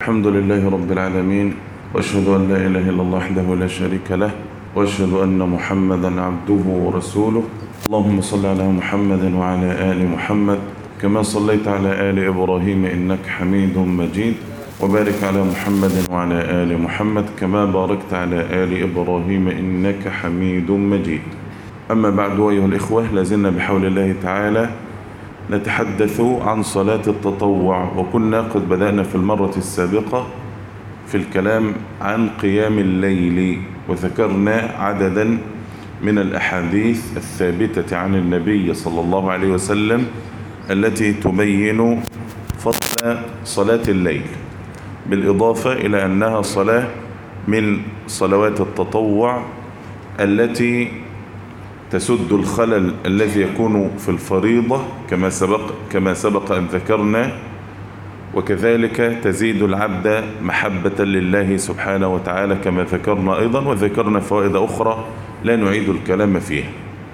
الحمد لله رب العالمين وأشهد أن لا إله إلا الله وحده لا شريك له وأشهد أن محمدا عبده ورسوله اللهم صل على محمد وعلى آل محمد كما صليت على آل إبراهيم إنك حميد مجيد وبارك على محمد وعلى آل محمد كما باركت على آل إبراهيم إنك حميد مجيد أما بعد أيها الإخوة لازلنا بحول الله تعالى نتحدث عن صلاة التطوع وكنا قد بدأنا في المرة السابقة في الكلام عن قيام الليل وذكرنا عددا من الأحاديث الثابتة عن النبي صلى الله عليه وسلم التي تبين فضل صلاة الليل بالإضافة إلى أنها صلاة من صلوات التطوع التي تسد الخلل الذي يكون في الفريضة كما سبق, كما سبق أن ذكرنا وكذلك تزيد العبد محبة لله سبحانه وتعالى كما ذكرنا أيضا وذكرنا فوائد أخرى لا نعيد الكلام فيها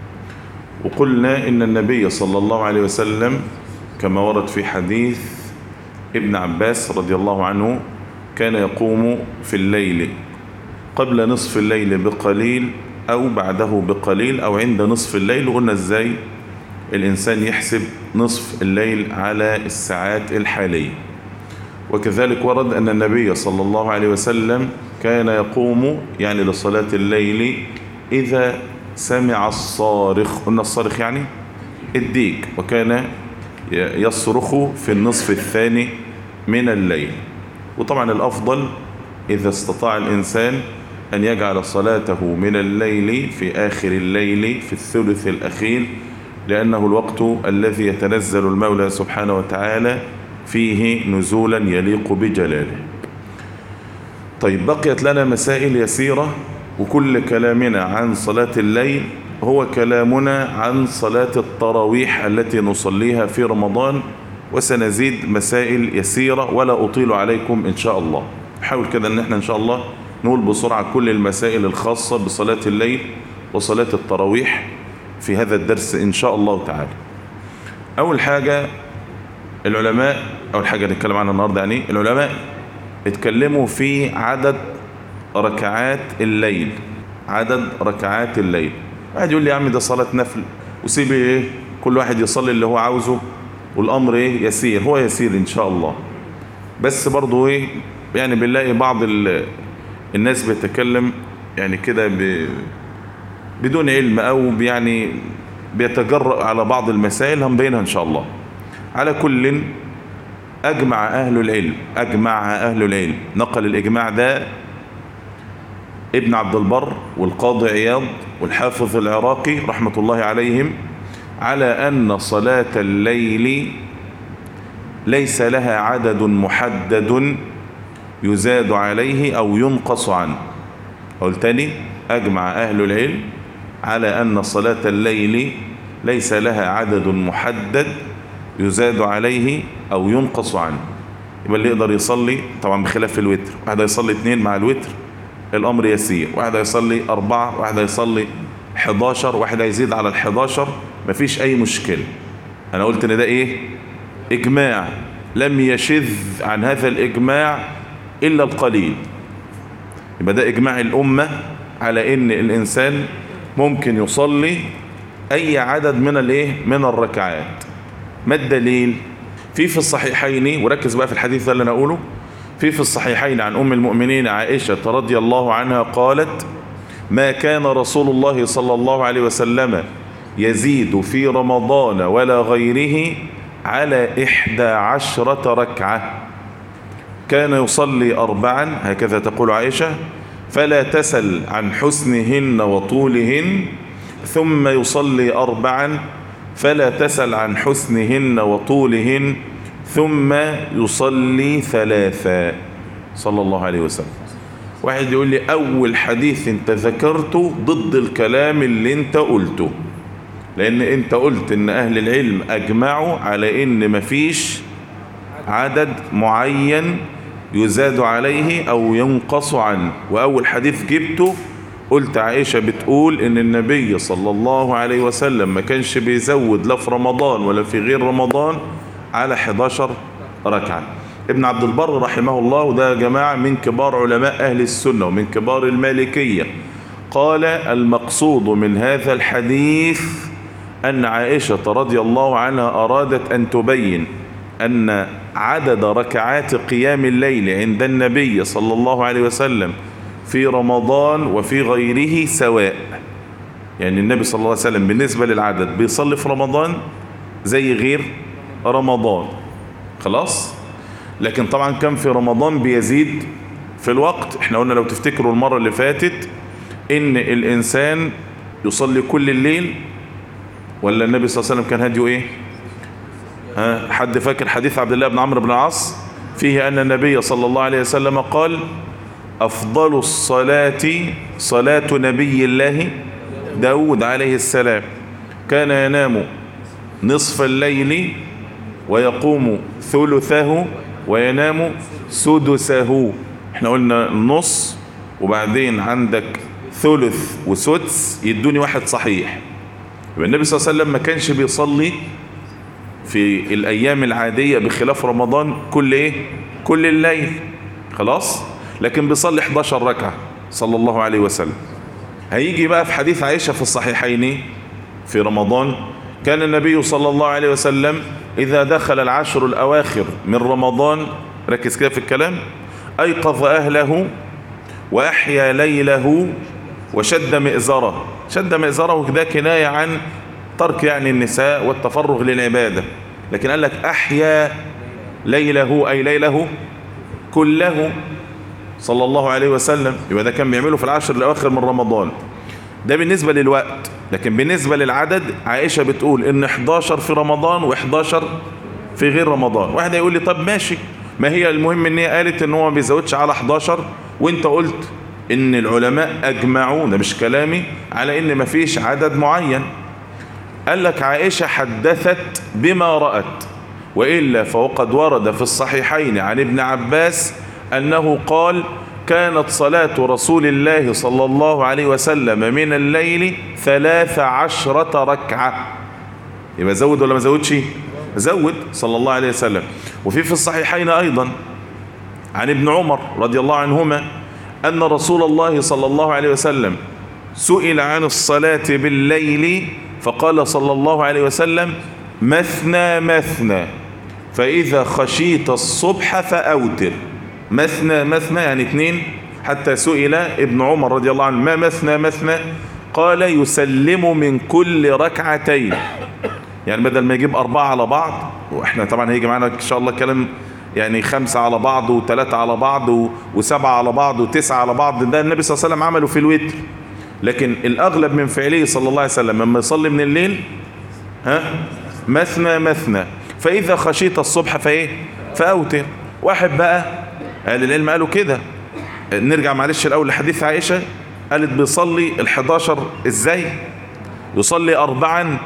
وقلنا إن النبي صلى الله عليه وسلم كما ورد في حديث ابن عباس رضي الله عنه كان يقوم في الليل قبل نصف الليل بقليل أو بعده بقليل أو عند نصف الليل قلنا إزاي الإنسان يحسب نصف الليل على الساعات الحالية وكذلك ورد أن النبي صلى الله عليه وسلم كان يقوم يعني لصلاة الليل إذا سمع الصارخ قلنا الصارخ يعني الديك وكان يصرخ في النصف الثاني من الليل وطبعا الأفضل إذا استطاع الإنسان أن يجعل صلاته من الليل في آخر الليل في الثلث الأخير لأنه الوقت الذي يتنزل المولى سبحانه وتعالى فيه نزولا يليق بجلاله طيب بقيت لنا مسائل يسيرة وكل كلامنا عن صلاة الليل هو كلامنا عن صلاة التراويح التي نصليها في رمضان وسنزيد مسائل يسيرة ولا أطيل عليكم إن شاء الله حاول كده أن احنا إن شاء الله نقول بسرعة كل المسائل الخاصة بصلاة الليل وصلاة التراويح في هذا الدرس إن شاء الله تعالى أول حاجة العلماء أول حاجة نتكلم عنها النهاردة يعني العلماء اتكلموا في عدد ركعات الليل عدد ركعات الليل واحد يقول لي يا عم ده صلاة نفل وسيب ايه كل واحد يصلي اللي هو عاوزه والأمر ايه يسير هو يسير إن شاء الله بس برضو ايه يعني بنلاقي بعض الناس بيتكلم يعني كده ب... بدون علم أو يعني بيتجرأ على بعض المسائل هنبينها إن شاء الله على كل أجمع أهل العلم أجمع أهل العلم نقل الإجماع ده ابن عبد البر والقاضي عياض والحافظ العراقي رحمة الله عليهم على أن صلاة الليل ليس لها عدد محدد يزاد عليه أو ينقص عنه قلت تاني أجمع أهل العلم على أن صلاة الليل ليس لها عدد محدد يزاد عليه أو ينقص عنه يبقى اللي يقدر يصلي طبعا بخلاف الوتر واحد يصلي اثنين مع الوتر الأمر يسير واحد يصلي أربعة واحد يصلي 11 واحد يزيد على ال 11 مفيش أي مشكلة أنا قلت إن ده إيه إجماع لم يشذ عن هذا الإجماع إلا القليل يبقى ده إجماع الأمة على إن الإنسان ممكن يصلي أي عدد من الإيه من الركعات ما الدليل في في الصحيحين وركز بقى في الحديث ده اللي أنا أقوله في في الصحيحين عن أم المؤمنين عائشة رضي الله عنها قالت ما كان رسول الله صلى الله عليه وسلم يزيد في رمضان ولا غيره على إحدى عشرة ركعة كان يصلي أربعا هكذا تقول عائشة فلا تسل عن حسنهن وطولهن ثم يصلي أربعا فلا تسل عن حسنهن وطولهن ثم يصلي ثلاثا صلى الله عليه وسلم واحد يقول لي أول حديث انت ذكرته ضد الكلام اللي انت قلته لأن انت قلت ان أهل العلم أجمعوا على ان مفيش عدد معين يزاد عليه أو ينقص عنه وأول حديث جبته قلت عائشة بتقول ان النبي صلى الله عليه وسلم ما كانش بيزود لا في رمضان ولا في غير رمضان على 11 ركعة ابن عبد البر رحمه الله وده جماعة من كبار علماء أهل السنة ومن كبار المالكية قال المقصود من هذا الحديث أن عائشة رضي الله عنها أرادت أن تبين أن عدد ركعات قيام الليل عند النبي صلى الله عليه وسلم في رمضان وفي غيره سواء يعني النبي صلى الله عليه وسلم بالنسبة للعدد بيصلي في رمضان زي غير رمضان خلاص لكن طبعا كان في رمضان بيزيد في الوقت احنا قلنا لو تفتكروا المرة اللي فاتت ان الانسان يصلي كل الليل ولا النبي صلى الله عليه وسلم كان هديه ايه ها حد فاكر حديث عبد الله بن عمرو بن العاص فيه ان النبي صلى الله عليه وسلم قال افضل الصلاة صلاة نبي الله داود عليه السلام كان ينام نصف الليل ويقوم ثلثه وينام سدسه احنا قلنا النص وبعدين عندك ثلث وسدس يدوني واحد صحيح يبقى النبي صلى الله عليه وسلم ما كانش بيصلي في الايام العادية بخلاف رمضان كل ايه كل الليل خلاص لكن بيصلي 11 ركعة صلى الله عليه وسلم هيجي بقى في حديث عائشة في الصحيحين في رمضان كان النبي صلى الله عليه وسلم إذا دخل العشر الأواخر من رمضان ركز كده في الكلام أيقظ أهله وأحيا ليله وشد مئزره شد مئزره ده كناية عن ترك يعني النساء والتفرغ للعبادة لكن قال لك أحيا ليله أي ليله كله صلى الله عليه وسلم يبقى ده كان بيعمله في العشر الأواخر من رمضان ده بالنسبة للوقت لكن بالنسبة للعدد عائشة بتقول ان 11 في رمضان و11 في غير رمضان واحد يقول لي طب ماشي ما هي المهم ان هي قالت ان هو ما بيزودش على 11 وانت قلت ان العلماء اجمعوا ده مش كلامي على ان ما فيش عدد معين قال لك عائشة حدثت بما رأت وإلا فوقد ورد في الصحيحين عن ابن عباس أنه قال كانت صلاة رسول الله صلى الله عليه وسلم من الليل ثلاث عشرة ركعة يبقى زود ولا ما زودش زود صلى الله عليه وسلم وفي في الصحيحين أيضا عن ابن عمر رضي الله عنهما أن رسول الله صلى الله عليه وسلم سئل عن الصلاة بالليل فقال صلى الله عليه وسلم مثنى مثنى فإذا خشيت الصبح فأوتر مثنى مثنى يعني اثنين حتى سئل ابن عمر رضي الله عنه ما مثنى مثنى قال يسلم من كل ركعتين يعني بدل ما يجيب أربعة على بعض وإحنا طبعا هيجي معنا إن شاء الله كلام يعني خمسة على بعض وثلاثة على بعض وسبعة على بعض وتسعة على بعض ده النبي صلى الله عليه وسلم عمله في الوتر لكن الأغلب من فعله صلى الله عليه وسلم لما يصلي من الليل ها مثنى مثنى فإذا خشيت الصبح فإيه فأوتر واحد بقى أهل العلم قالوا كده نرجع معلش الأول لحديث عائشة قالت بيصلي الحداشر ازاي يصلي أربعا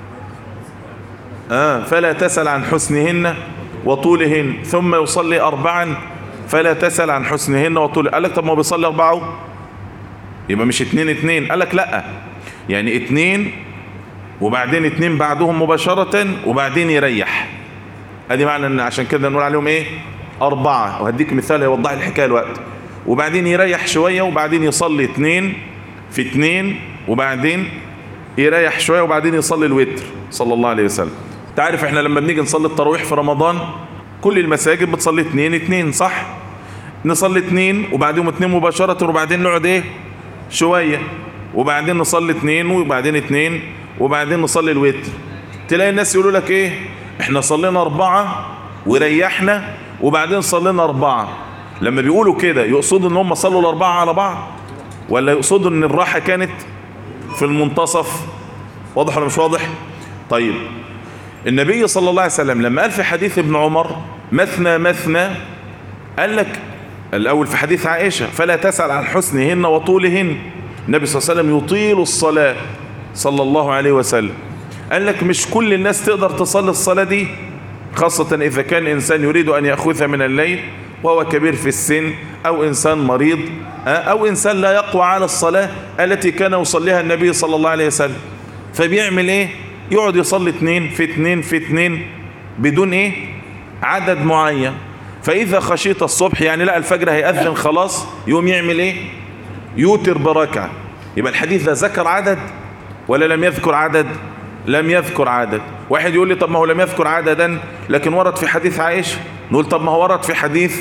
آه فلا تسأل عن حسنهن وطولهن ثم يصلي أربعا فلا تسأل عن حسنهن وطولهن قال لك طب ما بيصلي أربعة يبقى مش اتنين اتنين قال لك لا يعني اتنين وبعدين اتنين بعدهم مباشرة وبعدين يريح ادي معنى ان عشان كده نقول عليهم ايه اربعة وهديك مثال هيوضح الحكاية الوقت وبعدين يريح شوية وبعدين يصلي اتنين في اتنين وبعدين يريح شوية وبعدين يصلي الوتر صلى الله عليه وسلم تعرف احنا لما بنيجي نصلي التراويح في رمضان كل المساجد بتصلي اتنين اتنين صح نصلي اتنين وبعدين اتنين مباشرة وبعدين نقعد ايه شوية وبعدين نصلي اتنين وبعدين اتنين وبعدين نصلي الوتر تلاقي الناس يقولوا لك ايه احنا صلينا اربعة وريحنا وبعدين صلينا اربعة لما بيقولوا كده يقصدوا ان هم صلوا الاربعة على بعض ولا يقصدوا ان الراحة كانت في المنتصف واضح ولا مش واضح طيب النبي صلى الله عليه وسلم لما قال في حديث ابن عمر مثنى مثنى قال لك الاول في حديث عائشة فلا تسأل عن حسنهن وطولهن النبي صلى الله عليه وسلم يطيل الصلاة صلى الله عليه وسلم قال لك مش كل الناس تقدر تصلي الصلاة دي خاصة إذا كان إنسان يريد أن يأخذها من الليل وهو كبير في السن أو إنسان مريض أو إنسان لا يقوى على الصلاة التي كان يصليها النبي صلى الله عليه وسلم فبيعمل إيه يقعد يصلي اتنين في اتنين في اتنين بدون إيه عدد معين فإذا خشيت الصبح يعني لا الفجر هيأذن خلاص يوم يعمل ايه يوتر بركعة يبقى الحديث ده ذكر عدد ولا لم يذكر عدد لم يذكر عدد واحد يقول لي طب ما هو لم يذكر عددا لكن ورد في حديث عائشة نقول طب ما هو ورد في حديث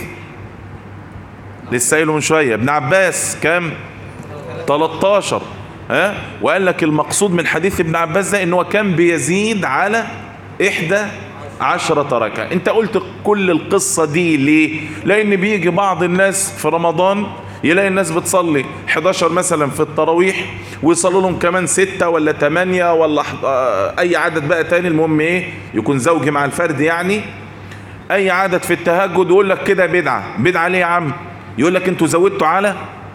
لسه قايله من شوية ابن عباس كام 13 ها وقال لك المقصود من حديث ابن عباس ده ان هو كان بيزيد على احدى عشرة ركعة انت قلت كل القصة دي ليه لان بيجي بعض الناس في رمضان يلاقي الناس بتصلي 11 مثلا في التراويح ويصلوا لهم كمان ستة ولا تمانية ولا اي عدد بقى تاني المهم ايه يكون زوجي مع الفرد يعني اي عدد في التهجد يقول لك كده بدعة بدعة ليه يا عم يقول لك انتوا زودتوا على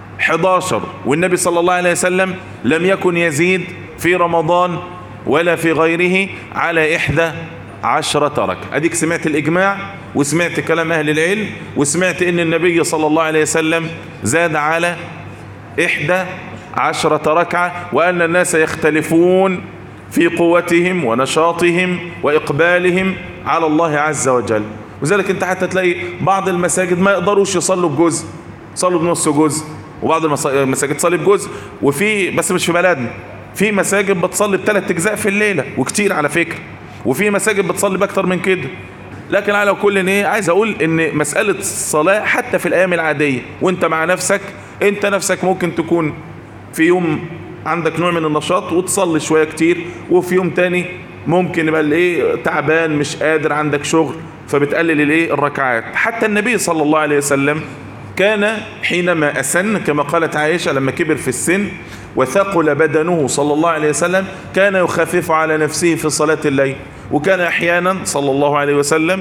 11 والنبي صلى الله عليه وسلم لم يكن يزيد في رمضان ولا في غيره على إحدى عشرة ركعة أديك سمعت الإجماع وسمعت كلام أهل العلم وسمعت إن النبي صلى الله عليه وسلم زاد على إحدى عشرة ركعة وأن الناس يختلفون في قوتهم ونشاطهم وإقبالهم على الله عز وجل وذلك انت حتى تلاقي بعض المساجد ما يقدروش يصلوا بجزء صلوا بنص جزء وبعض المساجد تصلي بجزء وفي بس مش في بلدنا في مساجد بتصلي بثلاث اجزاء في الليله وكتير على فكره وفي مساجد بتصلي باكتر من كده لكن على كل ايه عايز اقول ان مساله الصلاه حتى في الايام العاديه وانت مع نفسك انت نفسك ممكن تكون في يوم عندك نوع من النشاط وتصلي شويه كتير وفي يوم تاني ممكن يبقى الايه تعبان مش قادر عندك شغل فبتقلل الايه الركعات حتى النبي صلى الله عليه وسلم كان حينما أسن كما قالت عائشة لما كبر في السن وثقل بدنه صلى الله عليه وسلم كان يخفف على نفسه في صلاة الليل وكان أحيانا صلى الله عليه وسلم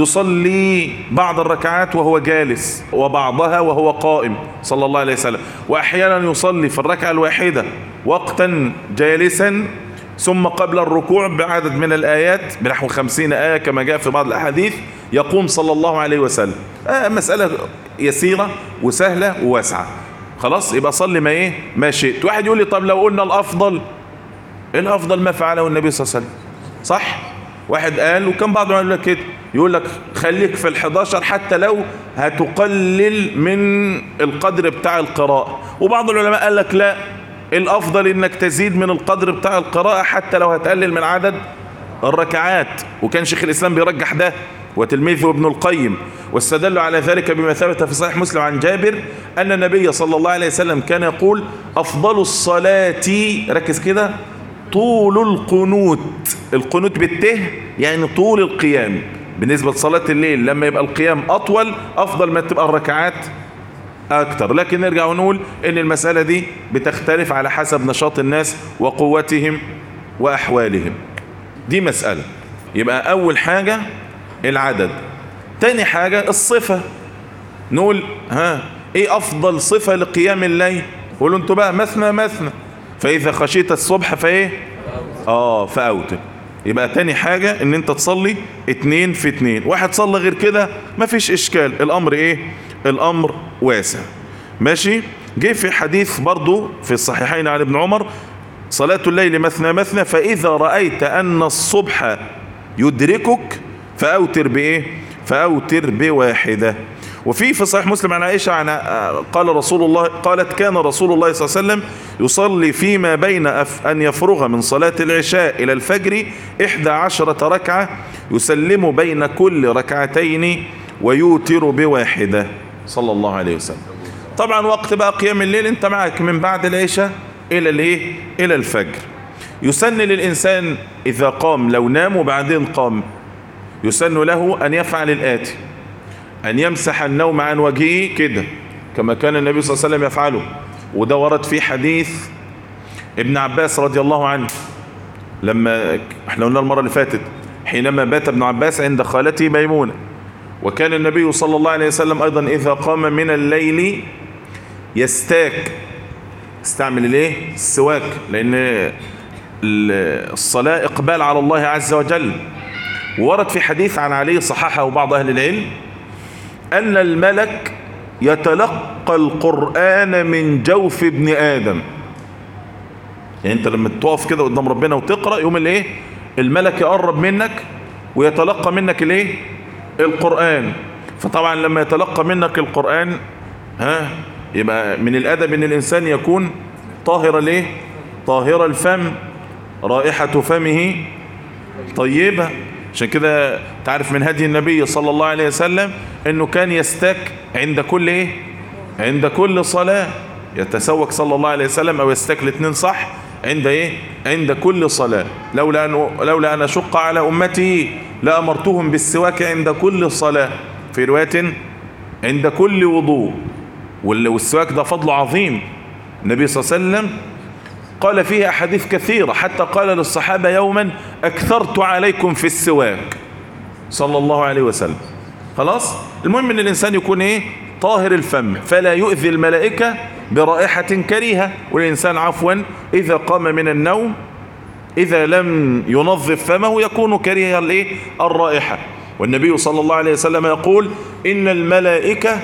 يصلي بعض الركعات وهو جالس وبعضها وهو قائم صلى الله عليه وسلم وأحيانا يصلي في الركعة الواحدة وقتا جالسا ثم قبل الركوع بعدد من الآيات بنحو خمسين آية كما جاء في بعض الأحاديث يقوم صلى الله عليه وسلم آه مسألة يسيرة وسهلة وواسعة خلاص يبقى صلي ما ايه ما شئت واحد يقول لي طب لو قلنا الأفضل الأفضل ما فعله النبي صلى الله عليه وسلم صح واحد قال وكان بعض يقول لك كده يقول لك خليك في ال11 حتى لو هتقلل من القدر بتاع القراءة وبعض العلماء قال لك لا الافضل انك تزيد من القدر بتاع القراءة حتى لو هتقلل من عدد الركعات وكان شيخ الاسلام بيرجح ده وتلميذه ابن القيم واستدلوا على ذلك بما ثبت في صحيح مسلم عن جابر ان النبي صلى الله عليه وسلم كان يقول افضل الصلاة ركز كده طول القنوت القنوت بالته يعني طول القيام بالنسبة لصلاة الليل لما يبقى القيام اطول افضل ما تبقى الركعات اكتر لكن نرجع ونقول ان المسألة دي بتختلف على حسب نشاط الناس وقوتهم واحوالهم دي مسألة يبقى اول حاجة العدد تاني حاجة الصفة نقول ها ايه افضل صفة لقيام الليل قولوا انتوا بقى مثنى مثنى فاذا خشيت الصبح فايه اه فاوتر يبقى تاني حاجة ان انت تصلي اتنين في اتنين واحد صلى غير كده مفيش اشكال الامر ايه الامر واسع ماشي جه في حديث برضو في الصحيحين عن ابن عمر صلاة الليل مثنى مثنى فإذا رأيت أن الصبح يدركك فأوتر بإيه فأوتر بواحدة وفي في صحيح مسلم عن عائشة عن قال رسول الله قالت كان رسول الله صلى الله عليه وسلم يصلي فيما بين أن يفرغ من صلاة العشاء إلى الفجر إحدى عشرة ركعة يسلم بين كل ركعتين ويوتر بواحدة صلى الله عليه وسلم طبعا وقت بقى قيام الليل انت معك من بعد العشاء الى الايه الى الفجر يسن للانسان اذا قام لو نام وبعدين قام يسن له ان يفعل الاتي ان يمسح النوم عن وجهه كده كما كان النبي صلى الله عليه وسلم يفعله وده ورد في حديث ابن عباس رضي الله عنه لما احنا قلنا المرة اللي فاتت حينما بات ابن عباس عند خالته ميمونة وكان النبي صلى الله عليه وسلم ايضا اذا قام من الليل يستاك استعمل الايه السواك لان الصلاة اقبال على الله عز وجل ورد في حديث عن علي صححه بعض اهل العلم ان الملك يتلقى القرآن من جوف ابن ادم يعني انت لما تقف كده قدام ربنا وتقرأ يوم الايه الملك يقرب منك ويتلقى منك الايه القرآن فطبعا لما يتلقى منك القرآن ها يبقى من الأدب ان الإنسان يكون طاهر ليه طاهر الفم رائحة فمه طيبة عشان كده تعرف من هدي النبي صلى الله عليه وسلم انه كان يستك عند كل ايه عند كل صلاة يتسوك صلى الله عليه وسلم او يستك الاثنين صح عند ايه عند كل صلاة لولا ان لولا ان اشق على امتي لامرتهم بالسواك عند كل صلاة في رواية عند كل وضوء والسواك ده فضل عظيم النبي صلى الله عليه وسلم قال فيه أحاديث كثيرة حتى قال للصحابة يوما أكثرت عليكم في السواك صلى الله عليه وسلم خلاص المهم ان الانسان يكون ايه طاهر الفم فلا يؤذي الملائكة برائحة كريهة والانسان عفوا اذا قام من النوم اذا لم ينظف فمه يكون كريه الايه الرائحة والنبي صلى الله عليه وسلم يقول ان الملائكة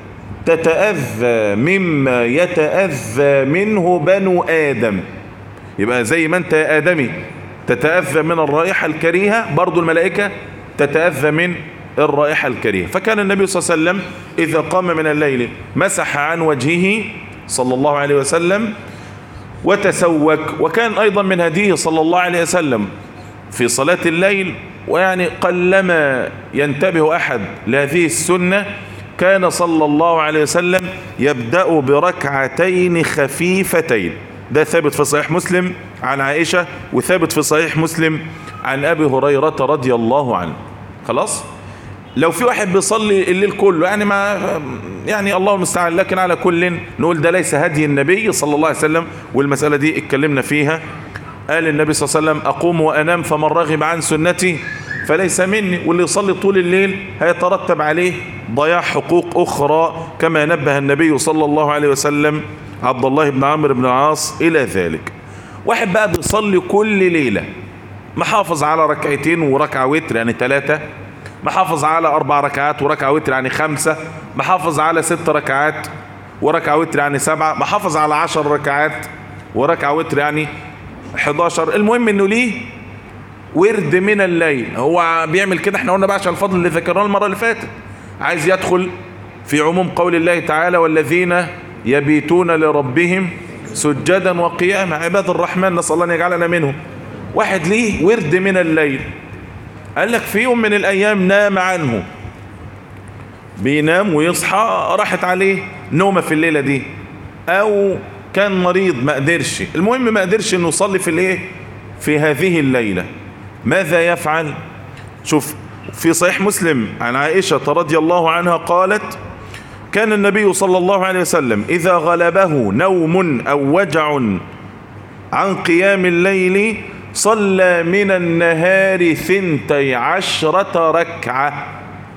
تتأذى مما يتأذى منه بنو آدم يبقى زي ما انت يا آدمي تتأذى من الرائحة الكريهة برضو الملائكة تتأذى من الرائحة الكريهة فكان النبي صلى الله عليه وسلم إذا قام من الليل مسح عن وجهه صلى الله عليه وسلم وتسوك وكان أيضا من هديه صلى الله عليه وسلم في صلاة الليل ويعني قلما ينتبه أحد لهذه السنة كان صلى الله عليه وسلم يبدأ بركعتين خفيفتين ده ثابت في صحيح مسلم عن عائشة وثابت في صحيح مسلم عن أبي هريرة رضي الله عنه خلاص لو في واحد بيصلي الليل كله يعني ما يعني الله المستعان لكن على كل نقول ده ليس هدي النبي صلى الله عليه وسلم والمسألة دي اتكلمنا فيها قال النبي صلى الله عليه وسلم أقوم وأنام فمن رغب عن سنتي فليس مني واللي يصلي طول الليل هيترتب عليه ضياع حقوق أخرى كما نبه النبي صلى الله عليه وسلم عبد الله بن عمرو بن العاص إلى ذلك واحد بقى بيصلي كل ليلة محافظ على ركعتين وركعة وتر يعني ثلاثة محافظ على أربع ركعات وركعة وتر يعني خمسة محافظ على ست ركعات وركعة وتر يعني سبعة محافظ على عشر ركعات وركعة وتر يعني 11 المهم انه ليه ورد من الليل هو بيعمل كده احنا قلنا بقى عشان الفضل اللي ذكرناه المرة اللي فاتت عايز يدخل في عموم قول الله تعالى والذين يبيتون لربهم سجدا وقياما عباد الرحمن نسأل الله ان يجعلنا منهم واحد ليه ورد من الليل قال لك في يوم من الايام نام عنه بينام ويصحى راحت عليه نومه في الليله دي او كان مريض ما قدرش المهم ما قدرش انه يصلي في الايه في هذه الليله ماذا يفعل شوف في صحيح مسلم عن عائشه رضي الله عنها قالت كان النبي صلى الله عليه وسلم اذا غلبه نوم او وجع عن قيام الليل صلى من النهار ثنتي عشرة ركعة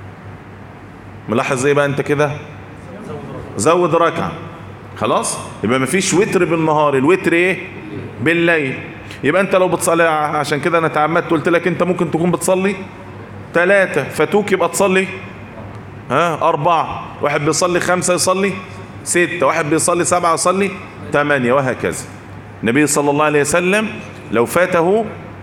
ملاحظ زي بقى انت كده زود ركعة خلاص يبقى مفيش وتر بالنهار الوتر ايه بالليل يبقى انت لو بتصلي عشان كده انا تعمدت قلت لك انت ممكن تكون بتصلي ثلاثة فاتوك يبقى تصلي ها أربعة واحد بيصلي خمسة يصلي ستة واحد بيصلي سبعة يصلي ثمانية وهكذا النبي صلى الله عليه وسلم لو فاته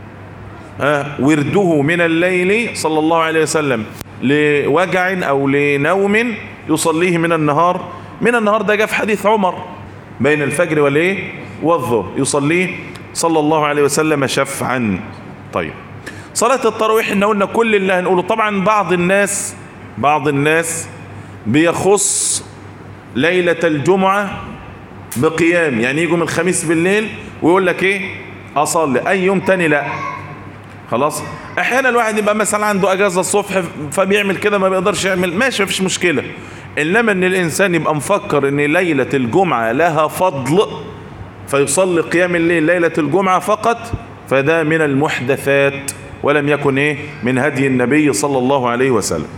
آه ورده من الليل صلى الله عليه وسلم لوجع أو لنوم يصليه من النهار من النهار ده جاء في حديث عمر بين الفجر والايه والظهر يصليه صلى الله عليه وسلم شفعا طيب صلاة التراويح ان قلنا كل اللي هنقوله طبعا بعض الناس بعض الناس بيخص ليلة الجمعة بقيام يعني يجوا من الخميس بالليل ويقول لك ايه اصلي اي يوم تاني لا خلاص احيانا الواحد يبقى مثلا عنده اجازة الصبح فبيعمل كده ما بيقدرش يعمل ماشي مفيش مشكلة انما ان الانسان يبقى مفكر ان ليلة الجمعة لها فضل فيصلي قيام الليل ليلة الجمعة فقط فده من المحدثات ولم يكن ايه من هدي النبي صلى الله عليه وسلم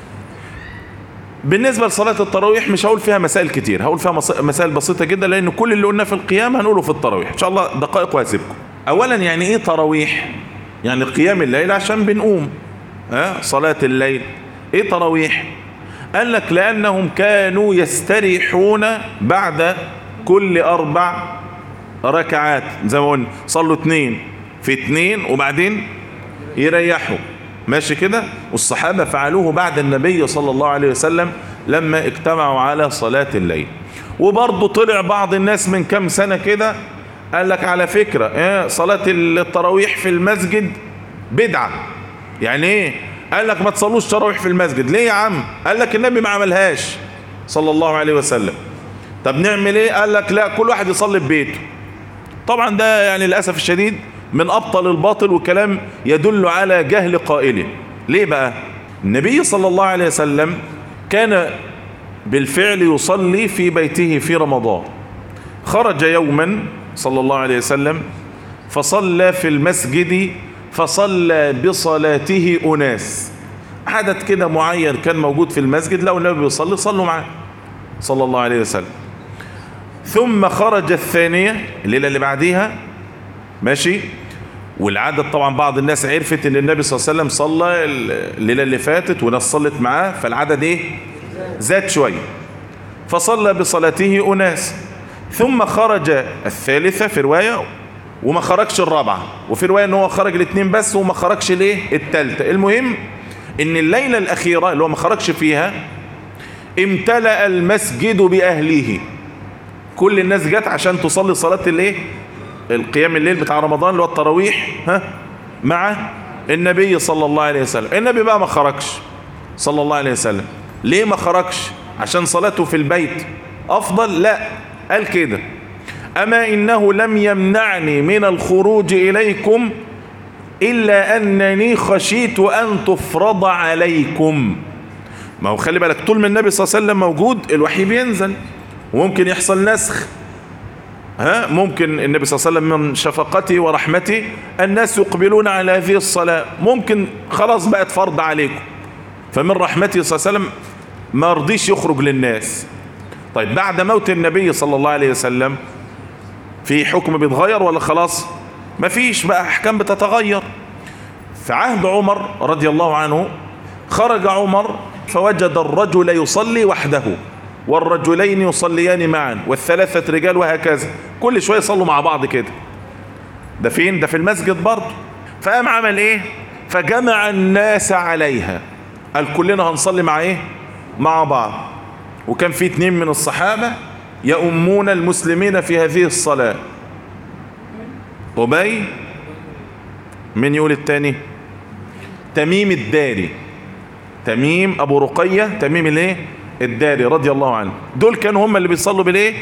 بالنسبة لصلاة التراويح مش هقول فيها مسائل كتير هقول فيها مسائل بسيطة جدا لان كل اللي قلناه في القيام هنقوله في التراويح ان شاء الله دقائق وهسيبكم اولا يعني ايه تراويح يعني قيام الليل عشان بنقوم ها صلاة الليل ايه تراويح قال لك لانهم كانوا يستريحون بعد كل اربع ركعات زي ما قلنا صلوا اتنين في اتنين وبعدين يريحوا ماشي كده والصحابة فعلوه بعد النبي صلى الله عليه وسلم لما اجتمعوا على صلاة الليل وبرضه طلع بعض الناس من كام سنة كده قال لك على فكرة ايه صلاة التراويح في المسجد بدعة يعني ايه قال لك ما تصلوش تراويح في المسجد ليه يا عم قال لك النبي ما عملهاش صلى الله عليه وسلم طب نعمل ايه قال لك لا كل واحد يصلي في بيته طبعا ده يعني للأسف الشديد من أبطل الباطل وكلام يدل على جهل قائله ليه بقى النبي صلى الله عليه وسلم كان بالفعل يصلي في بيته في رمضان خرج يوما صلى الله عليه وسلم فصلى في المسجد فصلى بصلاته أناس عدد كده معين كان موجود في المسجد لو النبي بيصلي صلوا معاه صلى الله عليه وسلم ثم خرج الثانية الليلة اللي بعديها ماشي والعدد طبعا بعض الناس عرفت ان النبي صلى الله عليه وسلم صلى الليلة اللي فاتت وناس صلت معاه فالعدد ايه زاد شوية فصلى بصلاته أناس ثم خرج الثالثة في رواية وما خرجش الرابعة وفي رواية ان هو خرج الاثنين بس وما خرجش ليه الثالثة المهم ان الليلة الأخيرة اللي هو ما خرجش فيها امتلأ المسجد بأهله كل الناس جت عشان تصلي صلاة الايه القيام الليل بتاع رمضان اللي هو التراويح ها مع النبي صلى الله عليه وسلم النبي بقى ما خرجش صلى الله عليه وسلم ليه ما خرجش عشان صلاته في البيت افضل لا قال كده اما انه لم يمنعني من الخروج اليكم الا انني خشيت ان تفرض عليكم ما هو خلي بالك طول ما النبي صلى الله عليه وسلم موجود الوحي بينزل وممكن يحصل نسخ ها ممكن النبي صلى الله عليه وسلم من شفقته ورحمته الناس يقبلون على هذه الصلاة ممكن خلاص بقت فرض عليكم فمن رحمته صلى الله عليه وسلم ما رضيش يخرج للناس طيب بعد موت النبي صلى الله عليه وسلم في حكم بيتغير ولا خلاص ما فيش بقى احكام بتتغير في عهد عمر رضي الله عنه خرج عمر فوجد الرجل يصلي وحده والرجلين يصليان معا والثلاثة رجال وهكذا كل شوية يصلوا مع بعض كده ده فين ده في المسجد برضه فقام عمل ايه فجمع الناس عليها قال كلنا هنصلي مع ايه مع بعض وكان في اتنين من الصحابة يؤمون المسلمين في هذه الصلاة أبي من يقول التاني تميم الداري تميم أبو رقية تميم الايه الداري رضي الله عنه دول كانوا هم اللي بيصلوا بالايه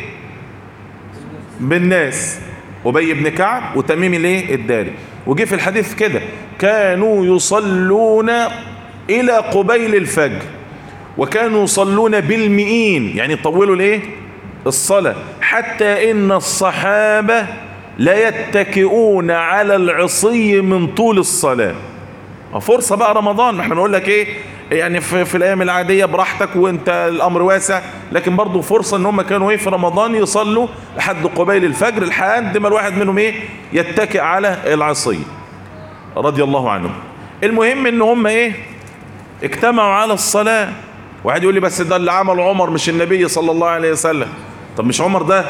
بالناس أبي بن كعب وتميم الايه الداري وجه في الحديث كده كانوا يصلون إلى قبيل الفجر وكانوا يصلون بالمئين يعني طولوا الايه الصلاة حتى إن الصحابة لا يتكئون على العصي من طول الصلاة فرصة بقى رمضان ما احنا بنقول لك ايه يعني في, في الايام العادية براحتك وانت الامر واسع لكن برضو فرصة ان هم كانوا ايه في رمضان يصلوا لحد قبيل الفجر لحد ما الواحد منهم ايه يتكئ على العصي رضي الله عنهم المهم ان هم ايه اجتمعوا على الصلاة واحد يقول لي بس ده اللي عمل عمر مش النبي صلى الله عليه وسلم طب مش عمر ده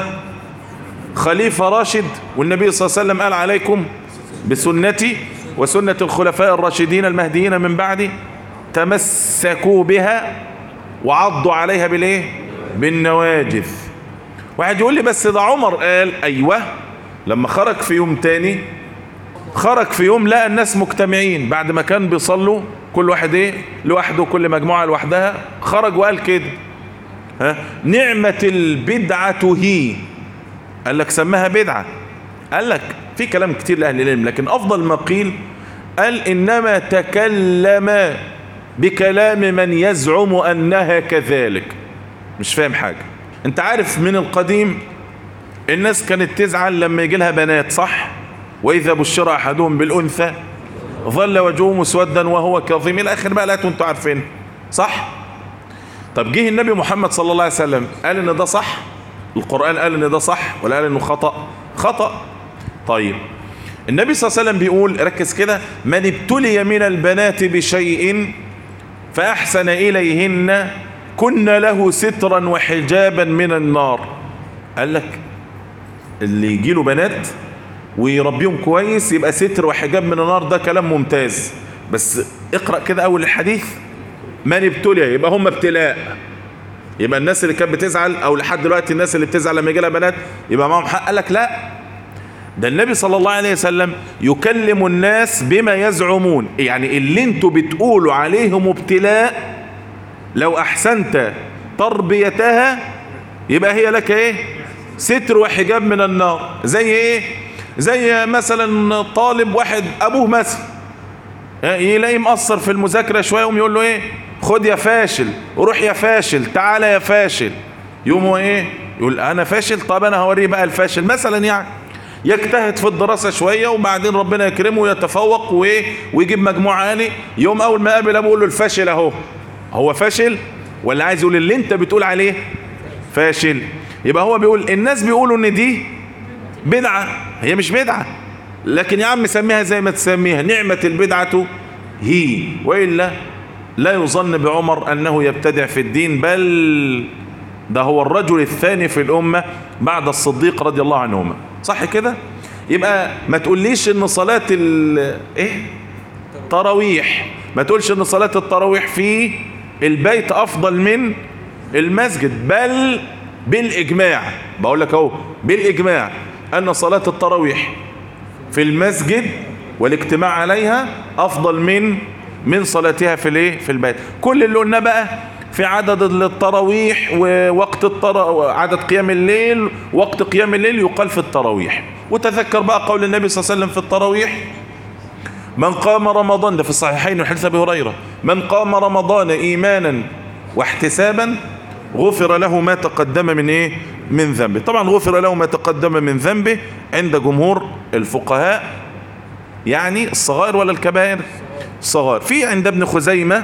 خليفة راشد والنبي صلى الله عليه وسلم قال عليكم بسنتي وسنة الخلفاء الراشدين المهديين من بعدي تمسكوا بها وعضوا عليها بالايه بالنواجذ واحد يقول لي بس ده عمر قال ايوه لما خرج في يوم تاني خرج في يوم لقى الناس مجتمعين بعد ما كان بيصلوا كل واحد ايه لوحده كل مجموعة لوحدها خرج وقال كده ها نعمة البدعة هي قال لك سماها بدعة قال لك في كلام كتير لأهل العلم لكن أفضل ما قيل قال إنما تكلم بكلام من يزعم أنها كذلك مش فاهم حاجة انت عارف من القديم الناس كانت تزعل لما يجي لها بنات صح وإذا بشر أحدهم بالأنثى ظل وجهه مسودا وهو كظيم الى اخر بقى لا انتوا عارفين صح طب جه النبي محمد صلى الله عليه وسلم قال ان ده صح القرآن قال ان ده صح ولا قال انه خطأ خطأ طيب النبي صلى الله عليه وسلم بيقول ركز كده من ابتلي من البنات بشيء فأحسن إليهن كن له سترا وحجابا من النار قال لك اللي يجيله بنات ويربيهم كويس يبقى ستر وحجاب من النار ده كلام ممتاز بس اقرأ كده اول الحديث من ابتلي يبقى هم ابتلاء يبقى الناس اللي كانت بتزعل او لحد دلوقتي الناس اللي بتزعل لما يجي لها بنات يبقى معاهم حق قال لك لا ده النبي صلى الله عليه وسلم يكلم الناس بما يزعمون يعني اللي انتوا بتقولوا عليهم ابتلاء لو احسنت تربيتها يبقى هي لك ايه ستر وحجاب من النار زي ايه زي مثلا طالب واحد ابوه مثلا يلاقيه مقصر في المذاكرة شوية يقوم يقول له ايه خد يا فاشل روح يا فاشل تعالى يا فاشل يقوم هو ايه يقول انا فاشل طب انا هوريه بقى الفاشل مثلا يعني يجتهد في الدراسة شوية وبعدين ربنا يكرمه ويتفوق وايه ويجيب مجموع عالي يوم اول ما قابل ابوه يقول له الفاشل اهو هو فاشل ولا عايز يقول اللي انت بتقول عليه فاشل يبقى هو بيقول الناس بيقولوا ان دي بدعة هي مش بدعة لكن يا عم سميها زي ما تسميها نعمة البدعة هي وإلا لا يظن بعمر أنه يبتدع في الدين بل ده هو الرجل الثاني في الأمة بعد الصديق رضي الله عنهما صح كده يبقى ما تقوليش ان صلاة ال ايه تراويح ما تقولش ان صلاة التراويح في البيت افضل من المسجد بل بالاجماع بقول لك اهو بالاجماع ان صلاة التراويح في المسجد والاجتماع عليها افضل من من صلاتها في الايه في البيت كل اللي قلنا بقى في عدد التراويح ووقت الترا... عدد قيام الليل وقت قيام الليل يقال في التراويح وتذكر بقى قول النبي صلى الله عليه وسلم في التراويح من قام رمضان ده في الصحيحين حديث ابي هريره من قام رمضان ايمانا واحتسابا غفر له ما تقدم من ايه من ذنبه طبعا غفر له ما تقدم من ذنبه عند جمهور الفقهاء يعني الصغائر ولا الكبائر الصغائر في عند ابن خزيمة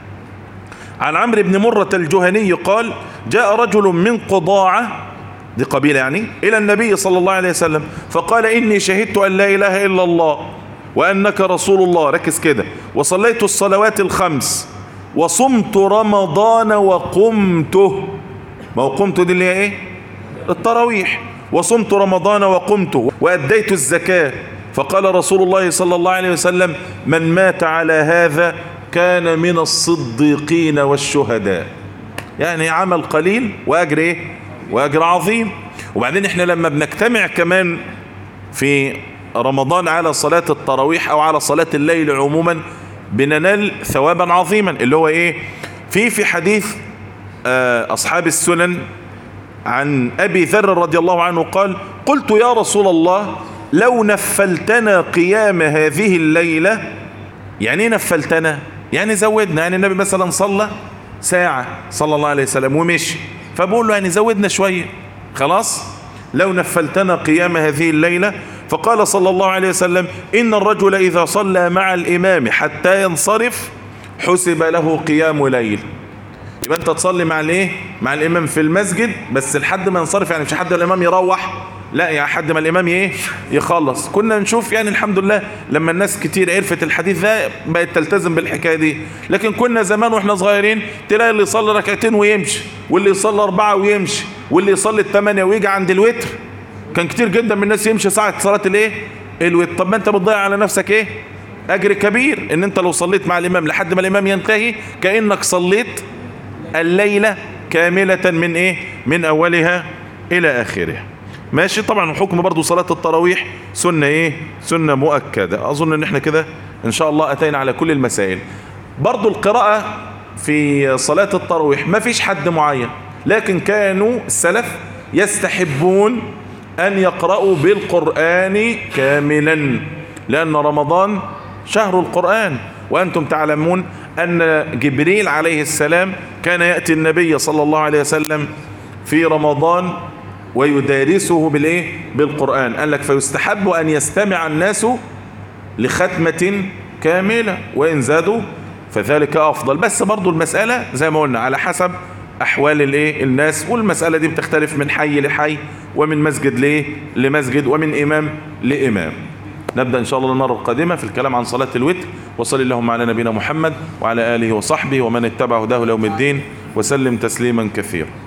عن عمرو بن مرة الجهني قال جاء رجل من قضاعة دي قبيلة يعني إلى النبي صلى الله عليه وسلم فقال إني شهدت أن لا إله إلا الله وأنك رسول الله ركز كده وصليت الصلوات الخمس وصمت رمضان وقمته ما هو قمته دي اللي هي ايه التراويح وصمت رمضان وقمته وأديت الزكاة فقال رسول الله صلى الله عليه وسلم من مات على هذا كان من الصديقين والشهداء يعني عمل قليل وأجر ايه وأجر عظيم وبعدين احنا لما بنجتمع كمان في رمضان على صلاة التراويح او على صلاة الليل عموما بننال ثوابا عظيما اللي هو ايه في في حديث اصحاب السنن عن ابي ذر رضي الله عنه قال قلت يا رسول الله لو نفلتنا قيام هذه الليلة يعني ايه نفلتنا يعني زودنا يعني النبي مثلا صلى ساعة صلى الله عليه وسلم ومشي فبقول له يعني زودنا شوية خلاص لو نفلتنا قيام هذه الليلة فقال صلى الله عليه وسلم إن الرجل إذا صلى مع الإمام حتى ينصرف حسب له قيام ليل يبقى أنت تصلي مع الايه مع الإمام في المسجد بس لحد ما ينصرف يعني مش حد الإمام يروح لا يا حد ما الإمام ايه يخلص كنا نشوف يعني الحمد لله لما الناس كتير عرفت الحديث ده بقت تلتزم بالحكاية دي لكن كنا زمان واحنا صغيرين تلاقي اللي يصلي ركعتين ويمشي واللي يصلي أربعة ويمشي واللي يصلي الثمانية ويجي عند الوتر كان كتير جدا من الناس يمشي ساعة صلاة الايه الوتر طب ما انت بتضيع على نفسك ايه اجر كبير ان انت لو صليت مع الامام لحد ما الامام ينتهي كأنك صليت الليلة كاملة من ايه من اولها الى اخرها ماشي طبعا حكم برضو صلاة التراويح سنة ايه سنة مؤكدة اظن ان احنا كده ان شاء الله اتينا على كل المسائل برضو القراءة في صلاة التراويح ما فيش حد معين لكن كانوا السلف يستحبون أن يقرأوا بالقرآن كاملا لأن رمضان شهر القرآن وأنتم تعلمون أن جبريل عليه السلام كان يأتي النبي صلى الله عليه وسلم في رمضان ويدارسه بالإيه؟ بالقرآن قال لك فيستحب أن يستمع الناس لختمة كاملة وإن زادوا فذلك أفضل بس برضو المسألة زي ما قلنا على حسب احوال الايه الناس والمسألة دي بتختلف من حي لحي ومن مسجد ليه لمسجد ومن امام لامام نبدأ ان شاء الله المرة القادمة في الكلام عن صلاة الوتر وصل اللهم على نبينا محمد وعلى آله وصحبه ومن اتبع هداه ليوم الدين وسلم تسليما كثيرا